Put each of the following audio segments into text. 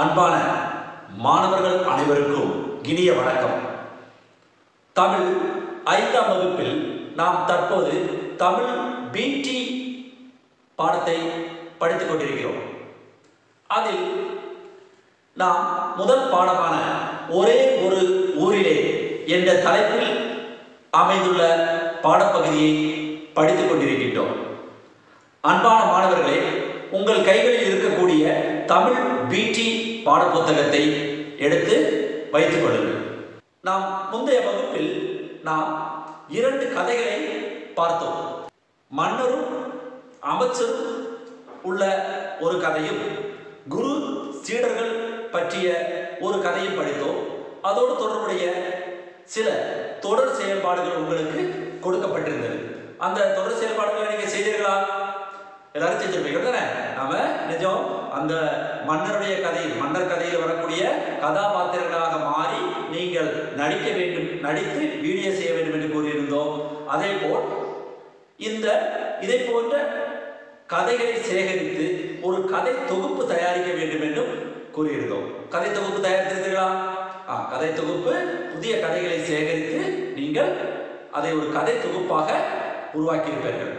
அன்பான மாணவர்கள் அனைவருக்கும் இனிய வணக்கம் தமிழ் ஐந்தாம் வகுப்பில் நாம் தற்போது தமிழ் பிடி பாடத்தை படித்துக் கொண்டிருக்கிறோம் அதில் நாம் முதல் பாடமான ஒரே ஒரு ஊரிலே என்ற தலைப்பில் அமைந்துள்ள பாடப்பகுதியை படித்துக் கொண்டிருக்கின்றோம் அன்பான மாணவர்களே உங்கள் கைகளில் இருக்கக்கூடிய தமிழ் பிடி பாடப்புத்தகத்தை எடுத்து வைத்துக் கொள்ளுங்கள் நாம் முந்தைய வகுப்பில் நாம் இரண்டு கதைகளை பார்த்தோம் மன்னரும் அமைச்சரும் உள்ள ஒரு கதையும் குரு சீடர்கள் பற்றிய ஒரு கதையும் படித்தோம் அதோடு தொடர்புடைய சில தொடர் செயல்பாடுகள் உங்களுக்கு கொடுக்கப்பட்டிருந்தது அந்த தொடர் செயல்பாடுகளை நீங்க செய்தீர்களா எல்லாரும் செஞ்சிருப்பீங்க தானே நாம நிஜம் அந்த மன்னருடைய கதையில் மன்னர் கதையில் வரக்கூடிய கதாபாத்திரங்களாக மாறி நீங்கள் நடிக்க வேண்டும் நடித்து வீடியோ செய்ய வேண்டும் என்று கூறியிருந்தோம் அதே போல் இந்த இதை போன்ற கதைகளை சேகரித்து ஒரு கதை தொகுப்பு தயாரிக்க வேண்டும் என்றும் கூறியிருந்தோம் கதை தொகுப்பு தயாரித்திருந்தீர்களா ஆ, கதை தொகுப்பு புதிய கதைகளை சேகரித்து நீங்கள் அதை ஒரு கதை தொகுப்பாக உருவாக்கியிருப்பீர்கள்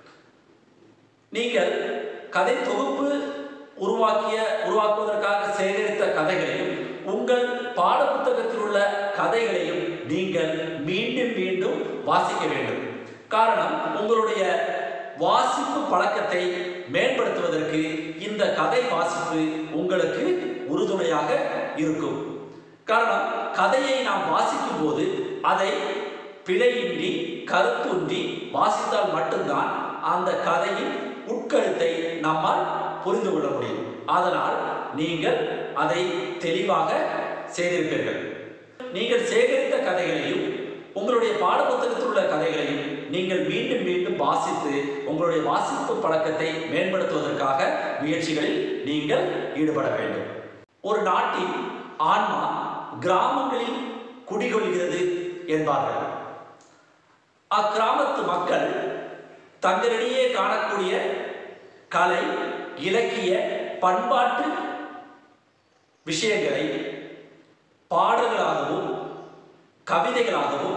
நீங்கள் கதை தொகுப்பு உருவாக்கிய உருவாக்குவதற்காக சேகரித்த கதைகளையும் உங்கள் பாடப்புத்தகத்தில் உள்ள கதைகளையும் நீங்கள் மீண்டும் மீண்டும் வாசிக்க வேண்டும் காரணம் உங்களுடைய வாசிப்பு பழக்கத்தை மேம்படுத்துவதற்கு இந்த கதை வாசிப்பு உங்களுக்கு உறுதுணையாக இருக்கும் காரணம் கதையை நாம் வாசிக்கும் போது அதை பிழையின்றி கருத்துன்றி வாசித்தால் மட்டும்தான் அந்த கதையின் உட்கருத்தை நம்மால் புரிந்து கொள்ள முடியும் அதனால் நீங்கள் அதை தெளிவாக செய்திருப்பீர்கள் நீங்கள் சேகரித்த கதைகளையும் உங்களுடைய பாடப்புத்தகத்தில் உள்ள கதைகளையும் நீங்கள் மீண்டும் மீண்டும் வாசித்து உங்களுடைய வாசிப்பு பழக்கத்தை மேம்படுத்துவதற்காக முயற்சிகளில் நீங்கள் ஈடுபட வேண்டும் ஒரு நாட்டின் ஆன்மா கிராமங்களில் குடிகொள்கிறது என்பார்கள் அக்கிராமத்து மக்கள் தங்களிடையே காணக்கூடிய கலை இலக்கிய பண்பாட்டு விஷயங்களை பாடல்களாகவும் கவிதைகளாகவும்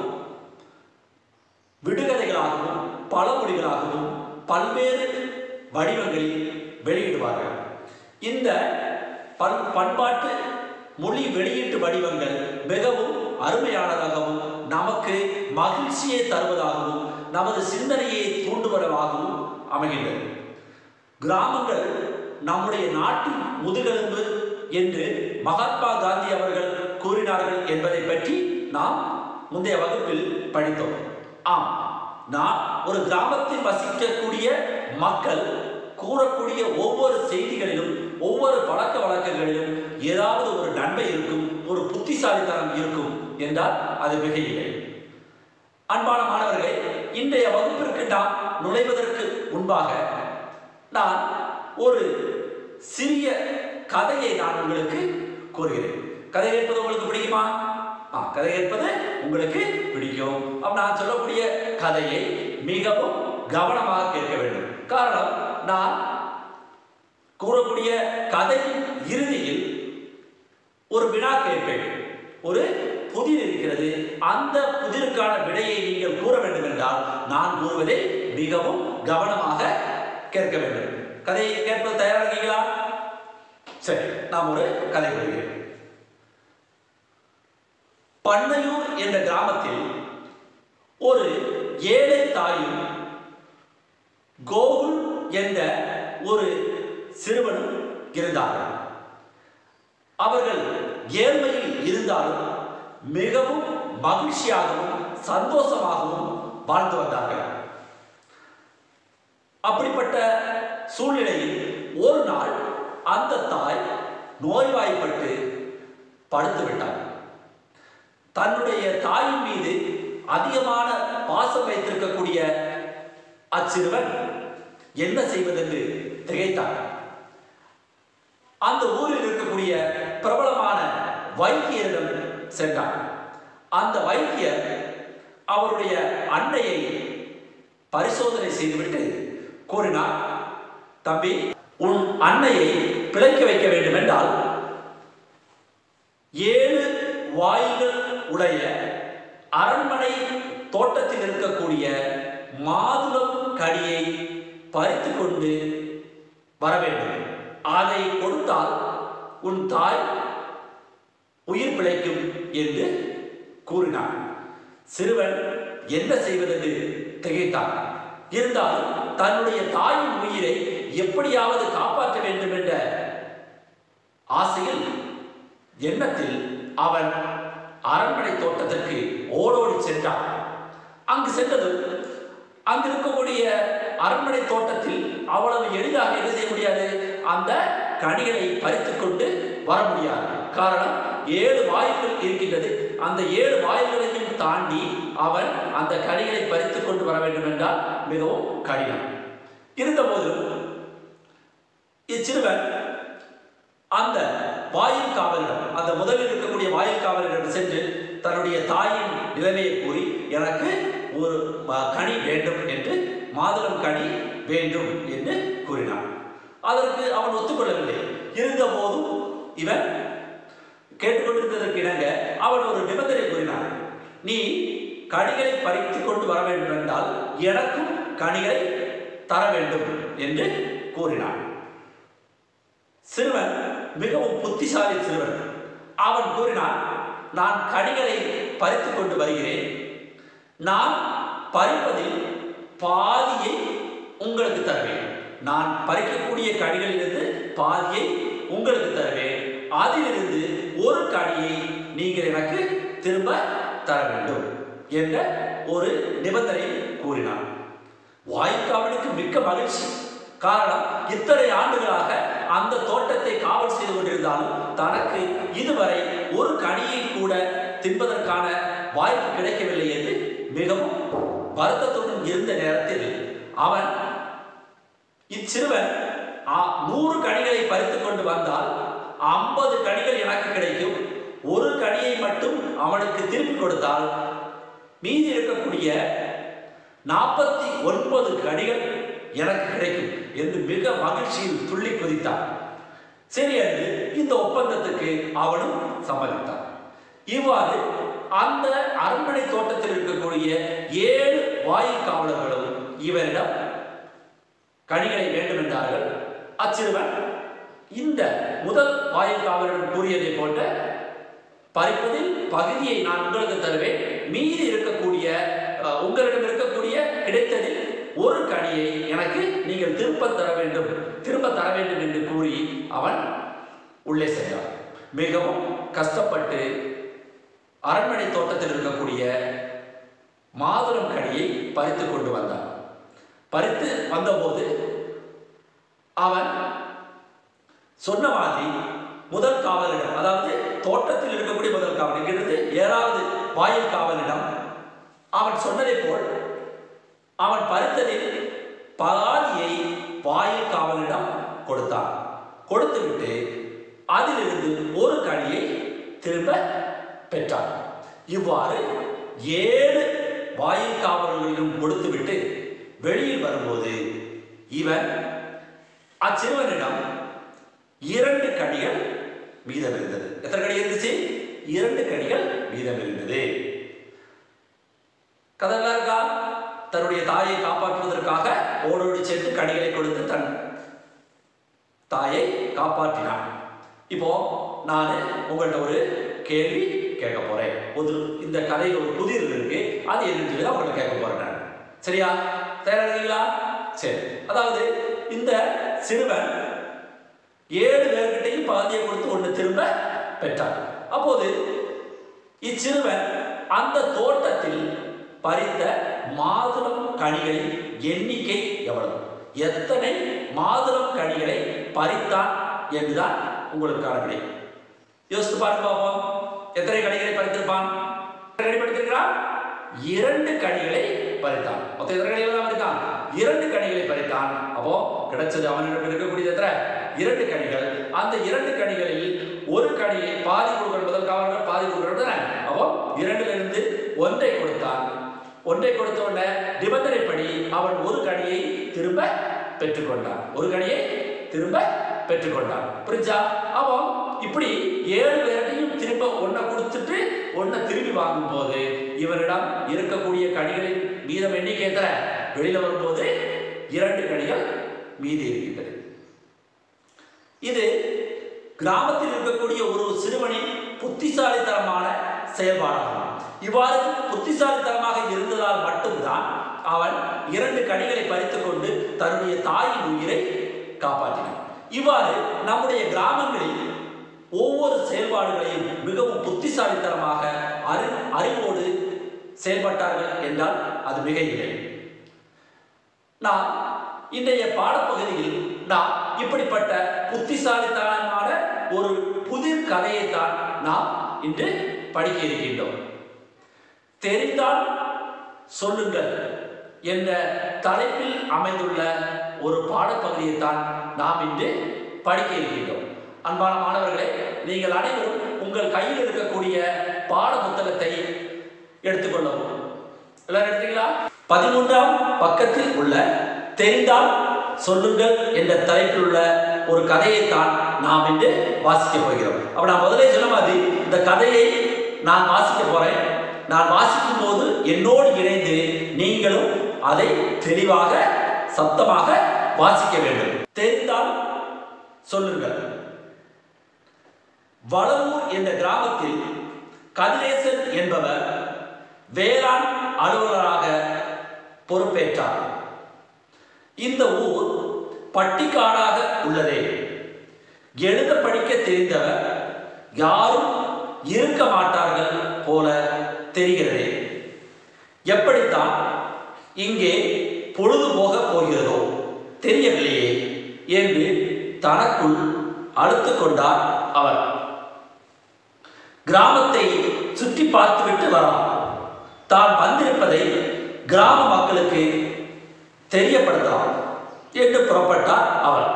விடுகதைகளாகவும் பழமொழிகளாகவும் பல்வேறு வடிவங்களில் வெளியிடுவார்கள் இந்த பல் பண்பாட்டு மொழி வெளியீட்டு வடிவங்கள் மிகவும் அருமையானதாகவும் நமக்கு மகிழ்ச்சியை தருவதாகவும் நமது சிந்தனையை தூண்டுவதாகவும் அமைகின்றது கிராமங்கள் நம்முடைய நாட்டின் முதுகெலும்பு என்று மகாத்மா காந்தி அவர்கள் கூறினார்கள் என்பதை பற்றி நாம் முந்தைய வகுப்பில் படித்தோம் ஆம் நான் ஒரு கிராமத்தில் வசிக்கக்கூடிய மக்கள் கூறக்கூடிய ஒவ்வொரு செய்திகளிலும் ஒவ்வொரு பழக்க வழக்கங்களிலும் ஏதாவது ஒரு நன்மை இருக்கும் ஒரு புத்திசாலித்தனம் இருக்கும் என்றால் அது மிக இல்லை அன்பான மாணவர்களே இன்றைய வகுப்பிற்கு நாம் நுழைவதற்கு முன்பாக நான் ஒரு சிறிய கதையை நான் உங்களுக்கு கூறுகிறேன் கதை கேட்பது உங்களுக்கு பிடிக்குமா ஆ, கதை கேட்பது உங்களுக்கு பிடிக்கும் அப்ப நான் சொல்லக்கூடிய கதையை மிகவும் கவனமாக கேட்க வேண்டும் காரணம் நான் கூறக்கூடிய கதையின் இறுதியில் ஒரு வினா கேட்பேன் ஒரு புதிர் இருக்கிறது அந்த புதிருக்கான விடையை நீங்கள் கூற வேண்டும் என்றால் நான் கூறுவதை மிகவும் கவனமாக கேட்க வேண்டும் கதையை கேட்பது தயாராக இருக்கீங்களா சரி நாம் ஒரு கதை கூறுகிறேன் பண்ணையூர் என்ற கிராமத்தில் ஒரு ஏழை தாயும் கோகுல் என்ற ஒரு சிறுவனும் இருந்தார்கள் அவர்கள் ஏழ்மையில் இருந்தாலும் மிகவும் மகிழ்ச்சியாகவும் சந்தோஷமாகவும் வாழ்ந்து வந்தார்கள் அப்படிப்பட்ட சூழ்நிலையில் ஒரு நாள் அந்த தாய் நோய்வாய்ப்பட்டு படுத்து விட்டார் தன்னுடைய தாயின் மீது அதிகமான பாசம் வைத்திருக்கக்கூடிய அச்சிறுவன் என்ன செய்வதென்று திகைத்தார் அந்த ஊரில் இருக்கக்கூடிய பிரபலமான வைத்தியரிடம் சென்றார் அந்த வைத்தியர் அவருடைய அன்னையை பரிசோதனை செய்துவிட்டு கூறினார் தம்பி உன் அன்னையை பிழைக்க வைக்க வேண்டும் என்றால் ஏழு வாயில்கள் உடைய அரண்மனை தோட்டத்தில் இருக்கக்கூடிய மாதுளம் கனியை பறித்து கொண்டு வர வேண்டும் அதை கொடுத்தால் உன் தாய் உயிர் பிழைக்கும் என்று கூறினான் சிறுவன் என்ன செய்வதென்று திகைத்தான் இருந்தாலும் தன்னுடைய தாயின் உயிரை எப்படியாவது காப்பாற்ற வேண்டும் என்ற ஆசையில் எண்ணத்தில் அவன் அரண்மனை தோட்டத்திற்கு ஓடோடி சென்றான் அங்கு சென்றதும் அங்கு இருக்கக்கூடிய அரண்மனை தோட்டத்தில் அவ்வளவு எளிதாக என்ன செய்ய முடியாது அந்த கனிகளை பறித்துக் கொண்டு வர முடியாது காரணம் ஏழு வாயில்கள் இருக்கின்றது அந்த ஏழு வாயில்களையும் தாண்டி அவன் அந்த கனிகளை பறித்துக் கொண்டு வர வேண்டும் என்றால் மிகவும் கடினம் இருந்தபோதிலும் இச்சிறுவன் அந்த வாயில் காவலிடம் அந்த முதலில் இருக்கக்கூடிய வாயில் காவலிடம் சென்று தன்னுடைய தாயின் நிலைமையை கூறி எனக்கு ஒரு ம- கனி வேண்டும் என்று மாதுளம் கனி வேண்டும் என்று கூறினான் அதற்கு அவன் ஒத்துக்கொள்ளவில்லை இருந்தபோதும் இவன் கேட்டுக்கொண்டிருந்ததற்கு இணங்க அவன் ஒரு நிபந்தனை கூறினான் நீ கனிகளை பறித்துக் கொண்டு வர வேண்டும் என்றால் எனக்கும் கனிகளை தர வேண்டும் என்று கூறினான் சிறுவன் மிகவும் புத்திசாலி சிறுவன் அவன் கூறினான் நான் கனிகளை பறித்துக் கொண்டு வருகிறேன் நான் பறிப்பதில் பாதியை உங்களுக்கு தருவேன் நான் பறிக்கக்கூடிய கனிகளிலிருந்து பாதியை உங்களுக்கு தருவேன் அதிலிருந்து ஒரு கனியை நீங்கள் எனக்கு திரும்ப தர வேண்டும் என்ற ஒரு நிபந்தனை கூறினான் வாய்க்காவலுக்கு மிக்க மகிழ்ச்சி காரணம் இத்தனை ஆண்டுகளாக அந்த தோட்டத்தை காவல் செய்து கொண்டிருந்தாலும் தனக்கு இதுவரை ஒரு கனியை கூட தின்பதற்கான வாய்ப்பு கிடைக்கவில்லை என்று மிகவும் வருத்தத்துடன் இருந்த நேரத்தில் அவன் இச்சிறுவன் ஆ- நூறு கனிகளை பறித்துக் கொண்டு வந்தால் ஐம்பது கனிகள் எனக்கு கிடைக்கும் ஒரு கனியை மட்டும் அவனுக்கு திருப்பி கொடுத்தால் மீதி இருக்கக்கூடிய நாற்பத்தி ஒன்பது கனிகள் எனக்கு கிடைக்கும் என்று மிக மகிழ்ச்சியில் துள்ளி குதித்தான் சரி என்று இந்த ஒப்பந்தத்துக்கு அவனும் சம்மதித்தான் இவ்வாறு அந்த அரண்மனை தோட்டத்தில் இருக்கக்கூடிய ஏழு வாயில் காவலர்களும் இவரிடம் கனிகளை வேண்டும் என்றார்கள் அச்சிறுவன் இந்த முதல் வாயில் காவலரிடம் கூறியதை போன்ற பறிப்பதில் பகுதியை நான் உங்களுக்கு தருவேன் மீதி இருக்கக்கூடிய அஹ், உங்களிடம் இருக்கக்கூடிய கிடைத்ததில் ஒரு கனியை எனக்கு நீங்கள் திரும்ப தர வேண்டும் திரும்ப தர வேண்டும் என்று கூறி அவன் உள்ளே சென்றான் மிகவும் கஷ்டப்பட்டு அரண்மனை தோட்டத்தில் இருக்கக்கூடிய மாதுளம் கனியை பறித்து கொண்டு வந்தான் பறித்து வந்தபோது அவன் சொன்ன மாதிரி முதல் காவலிடம் அதாவது தோட்டத்தில் இருக்கக்கூடிய முதல் காவல் இங்கிருந்து ஏழாவது வாயில் காவலிடம் அவன் சொன்னதை போல் அவன் பறித்ததில் பாதியை வாயில் காவலிடம் கொடுத்தான் கொடுத்துவிட்டு அதிலிருந்து ஒரு கனியை திரும்ப பெற்றான் இவ்வாறு ஏழு வாயில் காவலர்களிடம் கொடுத்துவிட்டு வெளியில் வரும்போது இவன் அச்சிறுவனிடம் இரண்டு கனிகள் மீதம் இருந்தது எத்தனை கனி இருந்துச்சு இரண்டு கனிகள் மீதம் இருந்தது கதெல்லாம் இருக்கா தன்னுடைய தாயை காப்பாற்றுவதற்காக ஓடோடி சென்று கனிகளை கொடுத்து தன் தாயை காப்பாற்றினான் இப்போ நான் உங்கள்ட்ட ஒரு கேள்வி கேட்க போறேன் ஒரு இந்த கதையில் ஒரு புதிர் இருக்கு அது என்னன்னு சொல்லி தான் உங்கள்ட்ட கேட்க போறேன் நான் சரியா தயாரா இருக்கீங்களா சரி அதாவது இந்த சிறுவன் ஏழு பேர்கிட்டையும் பாதியை கொடுத்து ஒன்று திரும்ப பெற்றான் அப்போது இச்சிறுவன் அந்த தோட்டத்தில் பறித்த மாதுளம் கனிகளின் எண்ணிக்கை எவ்வளவு எத்தனை மாதுளம் கனிகளை பறித்தான் என்றுதான் உங்களுக்கான விடை யோசித்து பாருங்க பார்ப்போம் எத்தனை கனிகளை பறித்திருப்பான் எத்தனை கனி பறித்திருக்கிறான் இரண்டு கனிகளை பறித்தான் மொத்தம் எத்தனை கனிகளை தான் பறித்தான் இரண்டு கனிகளை பறித்தான் அப்போ கிடைச்சது அவனிடம் இருக்கக்கூடியது எத்தனை இரண்டு கனிகள் அந்த இரண்டு கனிகளில் ஒரு கனியை பாதி கொடுக்கணும் முதல் காவலர்கள் பாதி கொடுக்கணும் தானே அப்போ இரண்டுல இருந்து ஒன்றை கொடுத்தான் ஒன்றை கொடுத்த உடனே நிபந்தனைப்படி அவன் ஒரு கனியை திரும்ப பெற்றுக்கொண்டான் ஒரு கனியை திரும்ப பெற்றுக்கொண்டான் புரிஞ்சா அப்போ இப்படி ஏழு பேரையும் திரும்ப ஒன்றை கொடுத்துட்டு ஒன்றை திரும்பி வாங்கும்போது இவரிடம் இருக்கக்கூடிய கனிகளின் மீதம் எண்ணிக்கை எத்தனை வெளியில வரும்போது இரண்டு கனிகள் மீதி இருக்கின்றது இது கிராமத்தில் இருக்கக்கூடிய ஒரு சிறுவனின் புத்திசாலித்தனமான செயல்பாடாகும் இவ்வாறு புத்திசாலித்தனமாக இருந்ததால் மட்டும்தான் அவன் இரண்டு கனிகளை பறித்துக் கொண்டு தன்னுடைய தாயின் உயிரை காப்பாற்றினான் இவ்வாறு நம்முடைய கிராமங்களில் ஒவ்வொரு செயல்பாடுகளையும் மிகவும் புத்திசாலித்தனமாக அறி அறிவோடு செயல்பட்டார்கள் என்றால் அது மிக இல்லை நாம் இன்றைய பாடப்பகுதியில் நாம் இப்படிப்பட்ட புத்திசாலித்தனமான ஒரு புதிர் கதையைத்தான் நாம் இன்று படிக்க இருக்கின்றோம் தெரிந்தால் சொல்லுங்கள் என்ற தலைப்பில் அமைந்துள்ள ஒரு பாடப்பகுதியைத்தான் நாம் இன்று படிக்க இருக்கின்றோம் அன்பான மாணவர்களே நீங்கள் அனைவரும் உங்கள் கையில் இருக்கக்கூடிய பாட புத்தகத்தை எடுத்துக்கொள்ளவும் எல்லாரும் எடுத்தீங்களா பதிமூன்றாம் பக்கத்தில் உள்ள தெரிந்தால் சொல்லுங்கள் என்ற தலைப்பில் உள்ள ஒரு கதையைத்தான் நாம் இன்று வாசிக்க போகிறோம் அப்ப நான் முதலே சொன்ன மாதிரி இந்த கதையை நான் வாசிக்க போறேன் நான் வாசிக்கும் போது என்னோடு இணைந்து நீங்களும் அதை தெளிவாக சத்தமாக வாசிக்க வேண்டும் தெரிந்தால் சொல்லுங்கள் வளவூர் என்ற கிராமத்தில் கதிரேசன் என்பவர் வேளாண் அலுவலராக பொறுப்பேற்றார் இந்த ஊர் பட்டிக்காடாக உள்ளதே எழுத படிக்க தெரிந்தவர் யாரும் இருக்க மாட்டார்கள் போல தெரிகிறதே எப்படித்தான் இங்கே பொழுது போக போகிறதோ தெரியவில்லையே என்று தனக்குள் அழுத்து கொண்டார் அவர் கிராமத்தை சுற்றி பார்த்துவிட்டு வரலாம் தான் வந்திருப்பதை கிராம மக்களுக்கு தெரியப்படுத்தலாம் என்று புறப்பட்டார் அவர்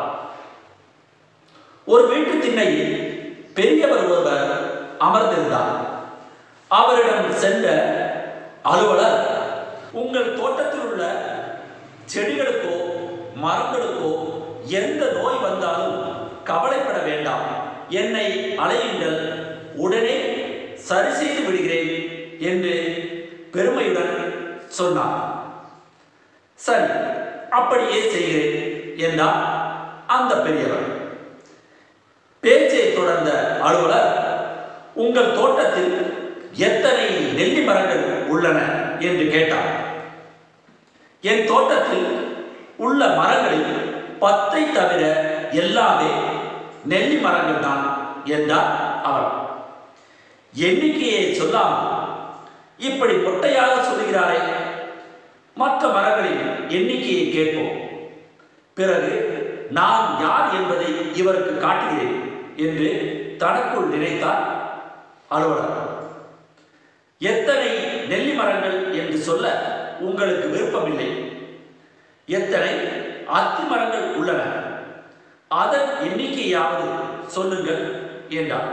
ஒரு வீட்டு திண்ணையில் பெரியவர் ஒருவர் அமர்ந்திருந்தார் அவரிடம் சென்ற அலுவலர் உங்கள் தோட்டத்தில் உள்ள செடிகளுக்கோ மரங்களுக்கோ எந்த நோய் வந்தாலும் கவலைப்பட வேண்டாம் என்னை அலையுங்கள் உடனே சரி செய்து விடுகிறேன் என்று பெருமையுடன் சொன்னார் சரி அப்படியே செய்கிறேன் என்றார் அந்த பெரியவர் பேச்சை தொடர்ந்த அலுவலர் உங்கள் தோட்டத்தில் எத்தனை நெல்லி மரங்கள் உள்ளன என்று கேட்டார் என் தோட்டத்தில் உள்ள மரங்களில் பத்தை தவிர எல்லாமே நெல்லி மரங்கள் தான் என்றார் அவர் எண்ணிக்கையை சொல்லாமல் இப்படி மொட்டையாக சொல்லுகிறாரே மற்ற மரங்களின் எண்ணிக்கையை கேட்போம் பிறகு நான் யார் என்பதை இவருக்கு காட்டுகிறேன் என்று தனக்குள் நினைத்தார் அலுவலர் எத்தனை நெல்லி மரங்கள் என்று சொல்ல உங்களுக்கு விருப்பமில்லை எத்தனை அத்தி மரங்கள் உள்ளன அதன் எண்ணிக்கையாவது சொல்லுங்கள் என்றார்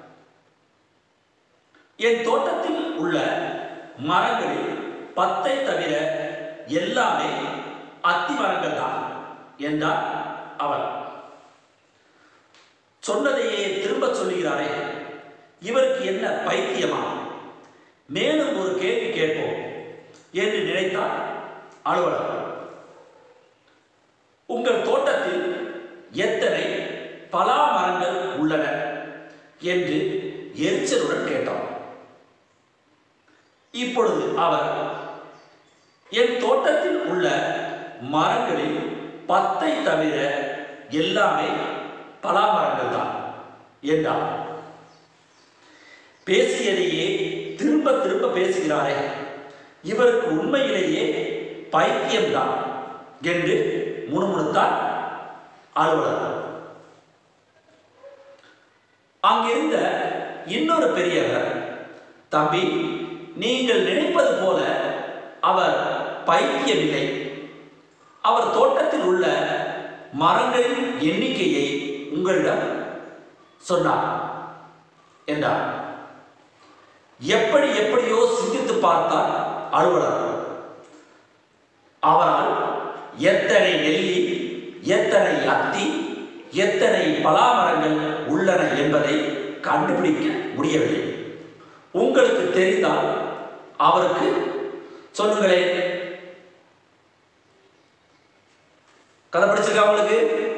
என் தோட்டத்தில் உள்ள மரங்களில் பத்தை தவிர எல்லாமே அத்தி மரங்கள் தான் என்றார் அவர் சொன்னதையே திரும்ப சொல்லுகிறாரே இவருக்கு என்ன பைத்தியமா மேலும் ஒரு கேள்வி கேட்போம் என்று நினைத்தார் அலுவலர் உங்கள் தோட்டத்தில் எத்தனை பலா மரங்கள் உள்ளன என்று எரிச்சலுடன் கேட்டார் இப்பொழுது அவர் என் தோட்டத்தில் உள்ள மரங்களில் பத்தை தவிர எல்லாமே பலா மரங்கள் தான் என்றார் பேசியதையே திரும்ப திரும்ப பேசுகிறாரே இவருக்கு உண்மையிலேயே பைத்தியம்தான் என்று முணுமுணுத்தார் அலுவலர் அங்கிருந்த இன்னொரு பெரியவர் தம்பி நீங்கள் நினைப்பது போல அவர் பைத்தியமில்லை அவர் தோட்டத்தில் உள்ள மரங்களின் எண்ணிக்கையை உங்களிடம் சொன்னார் என்றார் எப்படி எப்படியோ சிந்தித்து பார்த்தார் அலுவலர் அவரால் எத்தனை நெல்லி எத்தனை அத்தி எத்தனை பலா மரங்கள் உள்ளன என்பதை கண்டுபிடிக்க முடியவில்லை உங்களுக்கு தெரிந்தால் அவருக்கு சொல்லுங்களேன் கதை படிச்சிருக்கா உங்களுக்கு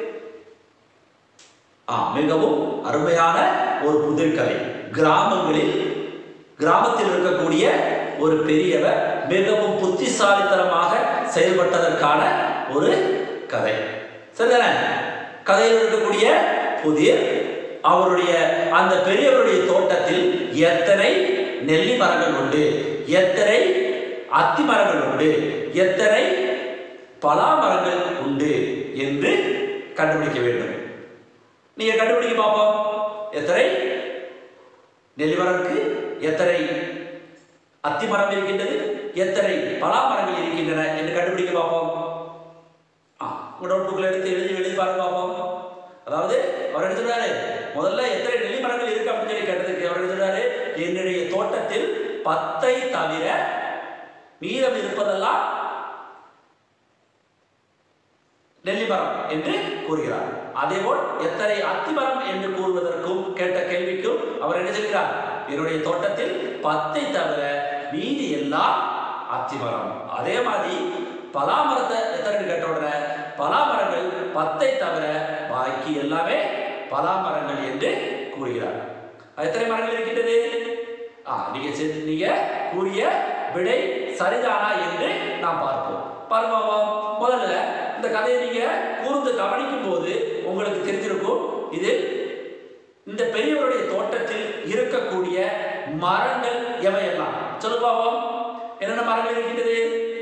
ஆ மிகவும் அருமையான ஒரு புதிர் கதை கிராமங்களில் கிராமத்தில் இருக்கக்கூடிய ஒரு பெரியவர் மிகவும் புத்திசாலித்தனமாக செயல்பட்டதற்கான ஒரு கதை சரிதானே கதையில் இருக்கக்கூடிய புதிர் அவருடைய அந்த பெரியவருடைய தோட்டத்தில் எத்தனை நெல்லி மரங்கள் உண்டு எத்தனை அத்தி மரங்கள் உண்டு எத்தனை பலா மரங்கள் உண்டு என்று கண்டுபிடிக்க வேண்டும் நீங்க கண்டுபிடிக்க பார்ப்போம் எத்தனை நெல்லி மரம் இருக்கு எத்தனை அத்தி மரம் இருக்கின்றது எத்தனை பலா மரங்கள் இருக்கின்றன என்று கண்டுபிடிக்க பார்ப்போம் ஆ உங்க நோட்புக்கில் எடுத்து எழுதி எழுதி பாருங்க பார்ப்போம் அதாவது அவர் என்ன சொல்றாரு முதல்ல எத்தனை நெல்லி மரங்கள் இருக்கு அப்படின்னு சொல்லி கேட்டதுக்கு அவர் என்ன சொல்றாரு என்னுடைய தோட்டத்தில் பத்தை தவிர மீதம் இருப்பதெல்லாம் நெல்லி மரம் என்று கூறுகிறார் அதேபோல் எத்தனை அத்தி மரம் என்று கூறுவதற்கும் கேட்ட கேள்விக்கும் அவர் என்ன சொல்கிறார் என்னுடைய தோட்டத்தில் பத்தை தவிர மீதி எல்லாம் அத்தி மரம் அதே மாதிரி பலா மரத்தை எத்தனை கேட்ட உடனே பலா மரங்கள் பத்தை தவிர பாக்கி எல்லாமே பலா மரங்கள் என்று கூறுகிறார் அது எத்தனை மரங்கள் இருக்கின்றது ஆ நீங்க செ- நீங்க கூறிய விடை சரிதானா என்று நாம் பார்ப்போம் பாருங்க முதல்ல இந்த கதையை நீங்க கூர்ந்து கவனிக்கும் போது உங்களுக்கு தெரிஞ்சிருக்கும் இது இந்த பெரியவருடைய தோட்டத்தில் இருக்கக்கூடிய மரங்கள் எவையெல்லாம் சொல்லு பாவம் என்னென்ன மரங்கள் இருக்கின்றது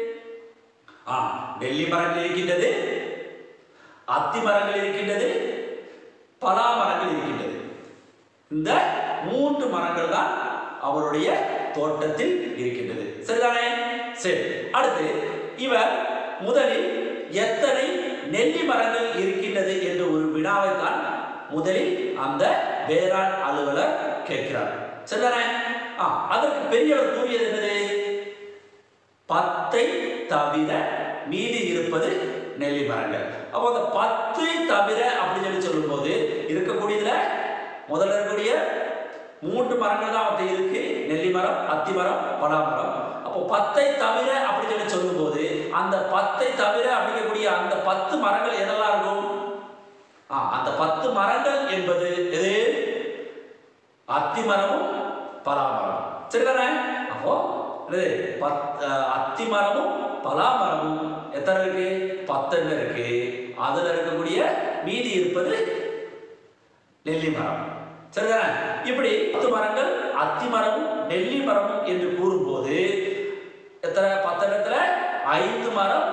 ஆ நெல்லி மரங்கள் இருக்கின்றது அத்தி மரங்கள் இருக்கின்றது பலா மரங்கள் இருக்கின்றது இந்த மூன்று மரங்கள் தான் அவருடைய தோட்டத்தில் இருக்கின்றது சரிதானே சரி அடுத்து இவர் முதலில் எத்தனை நெல்லி மரங்கள் இருக்கின்றது என்ற ஒரு வினாவை தான் முதலில் அந்த வேளாண் அலுவலர் கேட்கிறார் சரிதானே ஆ அதற்கு பெரியவர் கூறியது என்னது பத்தை தவிர மீதி இருப்பது நெல்லி மரங்கள் அப்போ அந்த பத்தை தவிர அப்படின்னு சொல்லி சொல்லும்போது இருக்கக்கூடியதுல முதல்ல இருக்கக்கூடிய மூன்று மரங்கள் தான் அவர்கிட்ட இருக்கு நெல்லி மரம் அத்தி மரம் பலா மரம் அப்போ பத்தை தவிர அப்படின்னு சொல்லி சொல்லும்போது அந்த பத்தை தவிர அப்படிங்கக்கூடிய அந்த பத்து மரங்கள் எதெல்லாம் இருக்கும் ஆ, அந்த பத்து மரங்கள் என்பது எது அத்தி மரமும் பலா மரம் சரிதானே அப்போ என்னது பத் அஹ், அத்தி மரமும் பலா மரமும் எத்தனை இருக்கு பத்தெண்ணு இருக்கு அதுல இருக்கக்கூடிய மீதி இருப்பது நெல்லி மரம் சரிதானே இப்படி பத்து மரங்கள் அத்தி மரமும் நெல்லி மரமும் என்று கூறும்போது எத்தனை பத்தெண்ணத்துல ஐந்து மரம்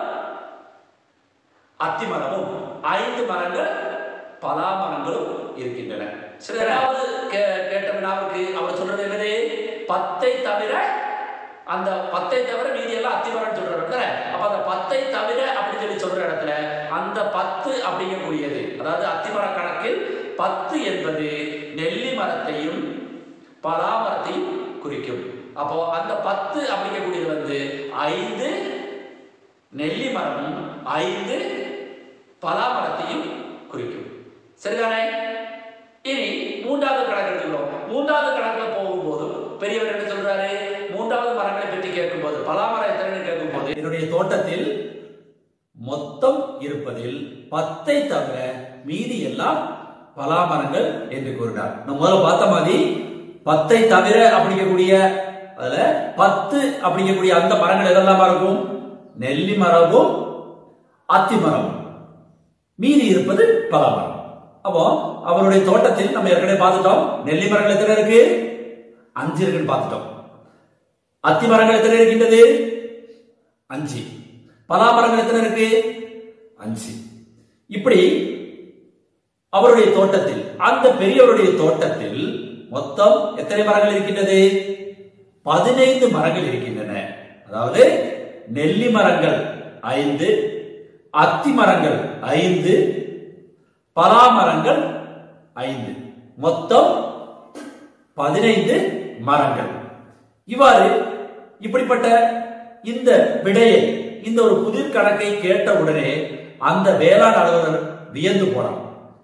அத்தி மரமும் ஐந்து மரங்கள் பலா மரங்களும் இருக்கின்றன சரி ஏதாவது கே- கேட்ட வினாவுக்கு அவர் சொல்றது என்னது பத்தை தவிர அந்த பத்தை தவிர மீதி எல்லாம் அத்தி மரம் சொல்ற இடத்துல அப்ப அந்த பத்தை தவிர அப்படின்னு சொல்லி சொல்ற இடத்துல அந்த பத்து அப்படிங்கக்கூடியது அதாவது அத்திமர கணக்கில் பத்து என்பது நெல்லி மரத்தையும் பலா மரத்தையும் குறிக்கும் அப்போ அந்த பத்து அப்படிங்கக்கூடியது வந்து ஐந்து நெல்லி மரமும் ஐந்து பலா மரத்தையும் குறிக்கும் சரிதானே இனி மூன்றாவது கணக்கு எடுத்துக்கிறோம் மூன்றாவது கணக்குல போகும்போது பெரியவர் என்ன சொல்றாரு மூன்றாவது மரங்களை பற்றி கேட்கும்போது பலா மரம் எத்தனை கேட்கும்போது என்னுடைய தோட்டத்தில் மொத்தம் இருப்பதில் பத்தை தவிர மீதி எல்லாம் பலா மரங்கள் என்று கூறினார் நம்ம முதல்ல பார்த்த மாதிரி பத்தை தவிர அப்படிங்கக்கூடிய அதுல பத்து அப்படிங்கக்கூடிய அந்த மரங்கள் எதெல்லாம் இருக்கும் நெல்லி மரமும் அத்தி மரமும் மீதி இருப்பது பலா மரம் அப்போ அவருடைய தோட்டத்தில் நம்ம ஏற்கனவே பார்த்துட்டோம் நெல்லி மரங்கள் எத்தனை இருக்கு அஞ்சு இருக்குன்னு பார்த்துட்டோம் அத்தி மரங்கள் எத்தனை இருக்கின்றது அஞ்சு பலா மரங்கள் எத்தனை இருக்கு அஞ்சு இப்படி அவருடைய தோட்டத்தில் அந்த பெரியவருடைய தோட்டத்தில் மொத்தம் எத்தனை மரங்கள் இருக்கின்றது பதினைந்து மரங்கள் இருக்கின்றன அதாவது நெல்லி மரங்கள் ஐந்து அத்தி மரங்கள் ஐந்து பலா மரங்கள் ஐந்து மொத்தம் பதினைந்து மரங்கள் இவ்வாறு இப்படிப்பட்ட இந்த விடையை இந்த ஒரு புதிர் கணக்கை கேட்ட உடனே அந்த வேளாண் அலுவலர் வியந்து போனார்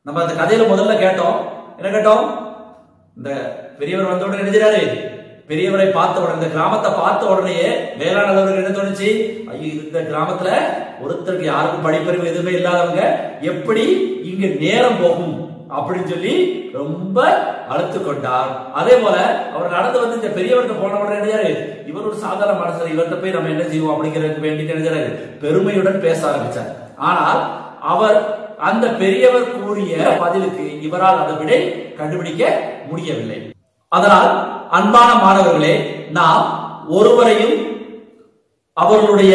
நம்ம அந்த கதையில முதல்ல கேட்டோம் என்ன கேட்டோம் இந்த பெரியவர் வந்த உடனே நினைச்சாரு பெரியவரை பார்த்த உடனே இந்த கிராமத்தை பார்த்த உடனேயே வேளாண் அளவர்கள் என்ன தோணுச்சு ஐயோ இந்த கிராமத்துல ஒருத்தருக்கு யாருக்கும் படிப்பறிவு எதுவுமே இல்லாதவங்க எப்படி இங்க நேரம் போகும் அப்படின்னு சொல்லி ரொம்ப அழுத்து கொண்டார் அதே போல அவர் நடந்து வந்து இந்த பெரியவர்கிட்ட போன உடனே நினைச்சாரு இவர் ஒரு சாதாரண மனுஷர் இவர்கிட்ட போய் நம்ம என்ன செய்வோம் அப்படிங்கிறதுக்கு வேண்டி நினைச்சாரு பெருமையுடன் பேச ஆரம்பிச்சார் ஆனால் அவர் அந்த பெரியவர் கூறிய பதிலுக்கு இவரால் அதை விடை கண்டுபிடிக்க முடியவில்லை அதனால் அன்பான மாணவர்களே நாம் ஒருவரையும் அவர்களுடைய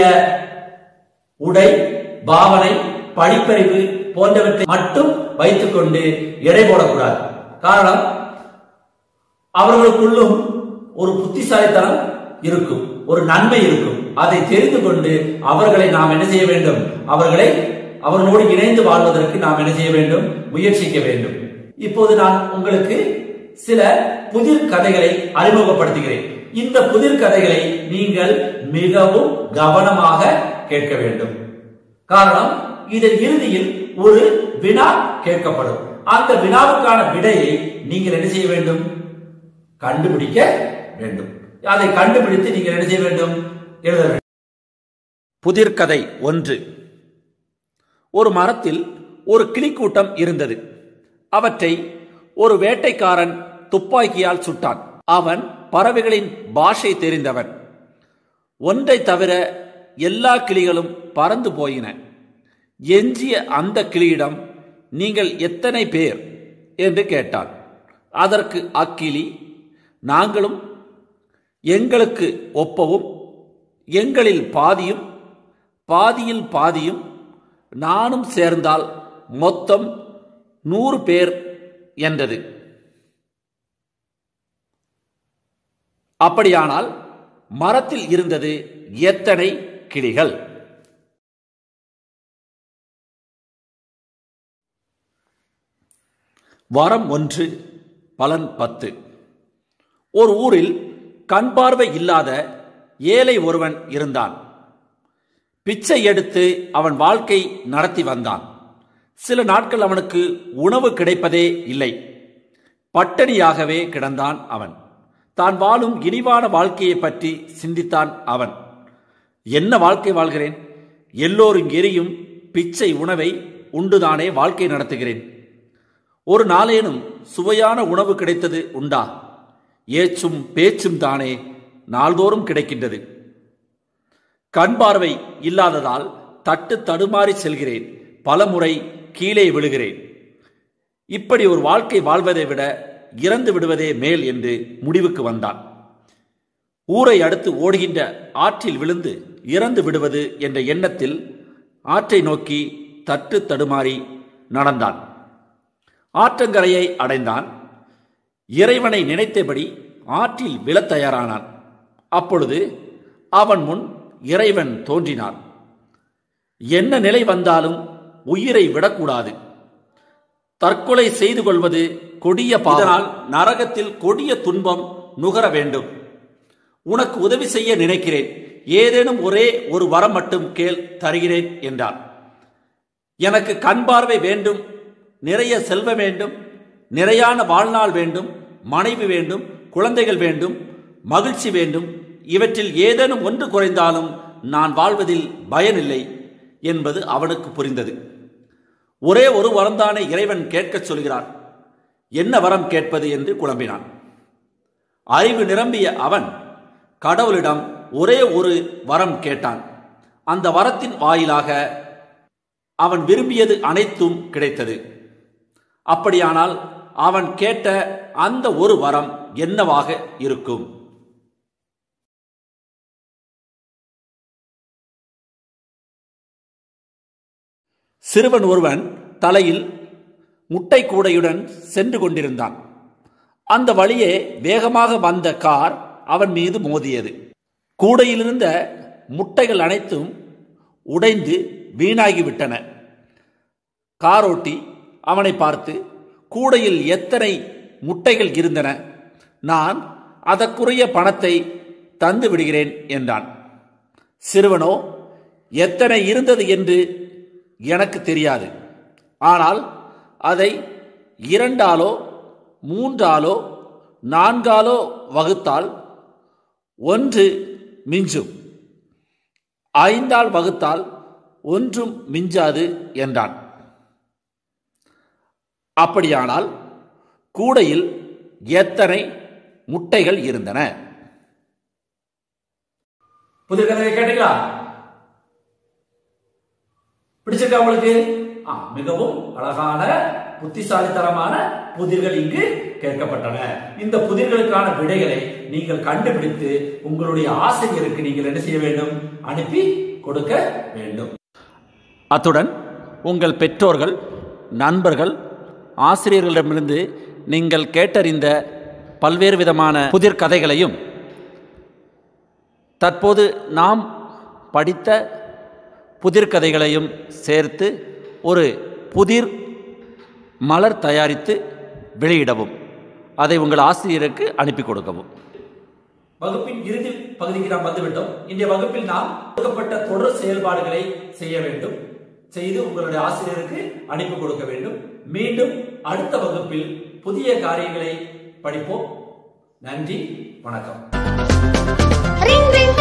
உடை பாவனை படிப்பறிவு போன்றவற்றை மட்டும் வைத்துக்கொண்டு எடை போடக்கூடாது காரணம் அவர்களுக்குள்ளும் ஒரு புத்திசாலித்தனம் இருக்கும் ஒரு நன்மை இருக்கும் அதை தெரிந்து கொண்டு அவர்களை நாம் என்ன செய்ய வேண்டும் அவர்களை அவர்களோடு இணைந்து வாழ்வதற்கு நாம் என்ன செய்ய வேண்டும் முயற்சிக்க வேண்டும் இப்போது நான் உங்களுக்கு சில புதிர் கதைகளை அறிமுகப்படுத்துகிறேன் இந்த புதிர் கதைகளை நீங்கள் மிகவும் கவனமாக கேட்க வேண்டும் காரணம் இதன் இறுதியில் ஒரு வினா கேட்கப்படும் அந்த வினாவுக்கான விடையை நீங்கள் என்ன செய்ய வேண்டும் கண்டுபிடிக்க வேண்டும் அதை கண்டுபிடித்து நீங்கள் என்ன செய்ய வேண்டும் எழுத வேண்டும் புதிர்கதை ஒன்று ஒரு மரத்தில் ஒரு கிளிக்கூட்டம் இருந்தது அவற்றை ஒரு வேட்டைக்காரன் துப்பாக்கியால் சுட்டான் அவன் பறவைகளின் பாஷை தெரிந்தவன் ஒன்றை தவிர எல்லா கிளிகளும் பறந்து போயின எஞ்சிய அந்த கிளியிடம் நீங்கள் எத்தனை பேர் என்று கேட்டான் அதற்கு அக்கிளி நாங்களும் எங்களுக்கு ஒப்பவும் எங்களில் பாதியும் பாதியில் பாதியும் நானும் சேர்ந்தால் மொத்தம் நூறு பேர் என்றது அப்படியானால் மரத்தில் இருந்தது எத்தனை கிளிகள் வரம் ஒன்று பலன் பத்து ஒரு ஊரில் கண் பார்வை இல்லாத ஏழை ஒருவன் இருந்தான் பிச்சை எடுத்து அவன் வாழ்க்கை நடத்தி வந்தான் சில நாட்கள் அவனுக்கு உணவு கிடைப்பதே இல்லை பட்டணியாகவே கிடந்தான் அவன் தான் வாழும் இனிவான வாழ்க்கையை பற்றி சிந்தித்தான் அவன் என்ன வாழ்க்கை வாழ்கிறேன் எல்லோரும் எரியும் பிச்சை உணவை உண்டுதானே வாழ்க்கை நடத்துகிறேன் ஒரு நாளேனும் சுவையான உணவு கிடைத்தது உண்டா ஏச்சும் பேச்சும் தானே நாள்தோறும் கிடைக்கின்றது கண் பார்வை இல்லாததால் தட்டு தடுமாறி செல்கிறேன் பலமுறை கீழே விழுகிறேன் இப்படி ஒரு வாழ்க்கை வாழ்வதை விட இறந்து விடுவதே மேல் என்று முடிவுக்கு வந்தான் ஊரை அடுத்து ஓடுகின்ற ஆற்றில் விழுந்து இறந்து விடுவது என்ற எண்ணத்தில் ஆற்றை நோக்கி தட்டு தடுமாறி நடந்தான் ஆற்றங்கரையை அடைந்தான் இறைவனை நினைத்தபடி ஆற்றில் விழத் தயாரானான் அப்பொழுது அவன் முன் இறைவன் தோன்றினான் என்ன நிலை வந்தாலும் உயிரை விடக்கூடாது தற்கொலை செய்து கொள்வது கொடிய பாதனால் நரகத்தில் கொடிய துன்பம் நுகர வேண்டும் உனக்கு உதவி செய்ய நினைக்கிறேன் ஏதேனும் ஒரே ஒரு வரம் மட்டும் கேள் தருகிறேன் என்றான் எனக்கு கண் பார்வை வேண்டும் நிறைய செல்வ வேண்டும் நிறையான வாழ்நாள் வேண்டும் மனைவி வேண்டும் குழந்தைகள் வேண்டும் மகிழ்ச்சி வேண்டும் இவற்றில் ஏதேனும் ஒன்று குறைந்தாலும் நான் வாழ்வதில் பயனில்லை என்பது அவனுக்கு புரிந்தது ஒரே ஒரு வரம்தானே இறைவன் கேட்கச் சொல்கிறான் என்ன வரம் கேட்பது என்று குழம்பினான் அறிவு நிரம்பிய அவன் கடவுளிடம் ஒரே ஒரு வரம் கேட்டான் அந்த வரத்தின் வாயிலாக அவன் விரும்பியது அனைத்தும் கிடைத்தது அப்படியானால் அவன் கேட்ட அந்த ஒரு வரம் என்னவாக இருக்கும் சிறுவன் ஒருவன் தலையில் முட்டை கூடையுடன் சென்று கொண்டிருந்தான் அந்த வழியே வேகமாக வந்த கார் அவன் மீது மோதியது கூடையிலிருந்த முட்டைகள் அனைத்தும் உடைந்து வீணாகிவிட்டன காரோட்டி அவனை பார்த்து கூடையில் எத்தனை முட்டைகள் இருந்தன நான் அதற்குரிய பணத்தை தந்து விடுகிறேன் என்றான் சிறுவனோ எத்தனை இருந்தது என்று எனக்கு தெரியாது ஆனால் அதை இரண்டாலோ மூன்றாலோ நான்காலோ வகுத்தால் ஒன்று மிஞ்சும் ஐந்தால் வகுத்தால் ஒன்றும் மிஞ்சாது என்றான் அப்படியானால் கூடையில் எத்தனை முட்டைகள் இருந்தன புதிர் கதையை கேட்டீங்களா பிடிச்சிருக்கா உங்களுக்கு ஆ, மிகவும் அழகான புத்திசாலித்தனமான புதிர்கள் இங்கு கேட்கப்பட்டன இந்த புதிர்களுக்கான விடைகளை நீங்கள் கண்டுபிடித்து உங்களுடைய ஆசிரியருக்கு நீங்கள் என்ன செய்ய வேண்டும் அனுப்பி கொடுக்க வேண்டும் அத்துடன் உங்கள் பெற்றோர்கள் நண்பர்கள் ஆசிரியர்களிடமிருந்து நீங்கள் கேட்டறிந்த பல்வேறு விதமான புதிர் கதைகளையும் தற்போது நாம் படித்த புதிர் கதைகளையும் சேர்த்து ஒரு புதிர் மலர் தயாரித்து வெளியிடவும் அதை உங்கள் ஆசிரியருக்கு அனுப்பி கொடுக்கவும் வகுப்பின் இறுதி பகுதிக்கு நாம் வந்துவிட்டோம் இன்றைய வகுப்பில் நாம் கொடுக்கப்பட்ட தொடர் செயல்பாடுகளை செய்ய வேண்டும் செய்து உங்களுடைய ஆசிரியருக்கு அனுப்பி கொடுக்க வேண்டும் மீண்டும் அடுத்த வகுப்பில் புதிய காரியங்களை படிப்போம் நன்றி வணக்கம் ring ring